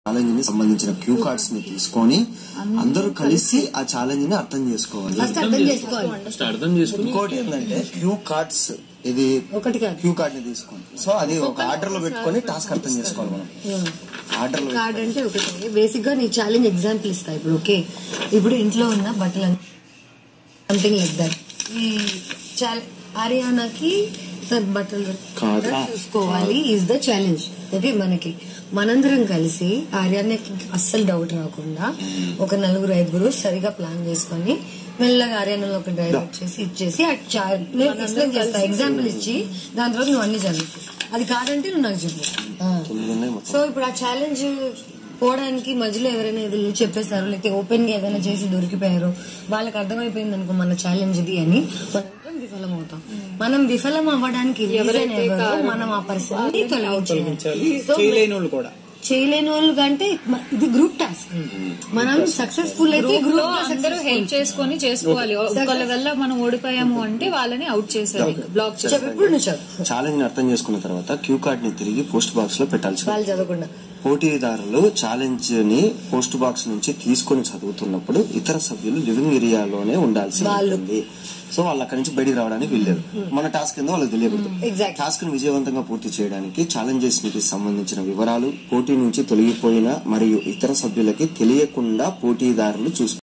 Challenge ని సంబంధించిన queue cards ని తీసుకొని అందరూ కలిసి ఆ ఛాలెంజ్ ని అర్థం చేసుకోవాలి ఫస్ట్ అర్థం చేసుకోవాలి ఫస్ట్ అర్థం చేసుకుని ఇంకోటి ఏంటంటే క్యూ కార్డ్స్ ఇది ఒకటి కాదు క్యూ కార్డ్ ని తీసుకోండి సో అది ఒక ఆర్డర్ లో పెట్టుకొని టాస్క్ అర్థం చేసుకోవాలి మనం ఆర్డర్ లో కార్డ్ అంటే ఒకటి బేసిక్ గా నీ ఛాలెంజ్ ఎగ్జాంపుల్ ఇస్తా ఇప్పుడు ఓకే ఇప్పుడు ఇంట్లో ఉన్న బట్టలు సంథింగ్ లైక్ దట్ ఈ ఛాలెంజ్ హర్యానాకి తన బట్టలు కాదు. చూసుకోవాలి ఈజ్ ద ఛాలెంజ్ ఓకే మనకి మనందరం కలిసి ఆర్యానికి అస్సలు డౌట్ రాకుండా ఒక నలుగురు ఐదుగురు సరిగా ప్లాన్ చేసుకొని మెల్లగా ఆర్యానాలో ఒక డ్రైవ్ వచ్చేసి ఇచ్చేసి ఆ చా- నేను ఎక్స్ప్లెయిన్ చేస్తా ఎగ్జాంపుల్ ఇచ్చి దాని తర్వాత నువ్వు అన్ని చదువు అది కాదంటే నువ్వు నాకు చెప్పు ఆ. తొమ్మిది ఉన్నాయి మొత్తం సో ఇప్పుడు ఆ ఛాలెంజ్ పోవడానికి మధ్యలో ఎవరైనా ఏదో చెప్పేశారు లేకపోతే ఓపెన్ గా ఏదైనా చేసి దొరికిపోయారు వాళ్ళకి అర్థమైపోయింది అనుకో మన ఛాలెంజ్ ఇది అని మనందరం విఫలం అవుతాం మనం విఫలం అవ్వడానికి reason ఎవరు? మనం ఆ పర్సన్ తొలగించాలి సో చేయలేని వాళ్ళు కూడా చేయలేని వాళ్ళు కంటే మ- ఇది గ్రూప్ టాస్క్ మనం సక్సెస్ఫుల్ అయితే గ్రూప్ లో గ్రూప్ అందరూ హెల్ప్ చేసుకొని చేసుకోవాలి ఒకళ్ళ వల్ల మనం ఓడిపోయాము అంటే వాళ్ళని అవుట్ చేసేది బ్లాక్ చేయాలి చెప్పు ఇప్పుడు నువ్వు చెప్పు ఛాలెంజ్ ని అర్థం చేసుకున్న తర్వాత క్యూ కార్డ్ ని తిరిగి పోస్ట్ బాక్స్ లో పెట్టాల్సి ఉంటుంది. వాళ్ళు చదవకుండా పోటీదారులు ఛాలెంజ్ ని పోస్ట్ బాక్స్ నుంచి తీసుకొని చదువుతున్నప్పుడు ఇతర సభ్యులు లివింగ్ ఏరియాలోనే ఉండాల్సి ఉంటుంది సో వాళ్ళు అక్కడి నుంచి బయటికి రావడానికి వీల్లేదు మన టాస్క్ ఏందో వాళ్ళకి తెలియకూడదు Exactly. టాస్క్ ను విజయవంతంగా పూర్తి చేయడానికి ఛాలెంజెస్ కి సంబంధించిన వివరాలు పోటీ నుంచి తొలగిపోయిన మరియు ఇతర సభ్యులకి తెలియకుండా పోటీదారులు చూసుకుంటారు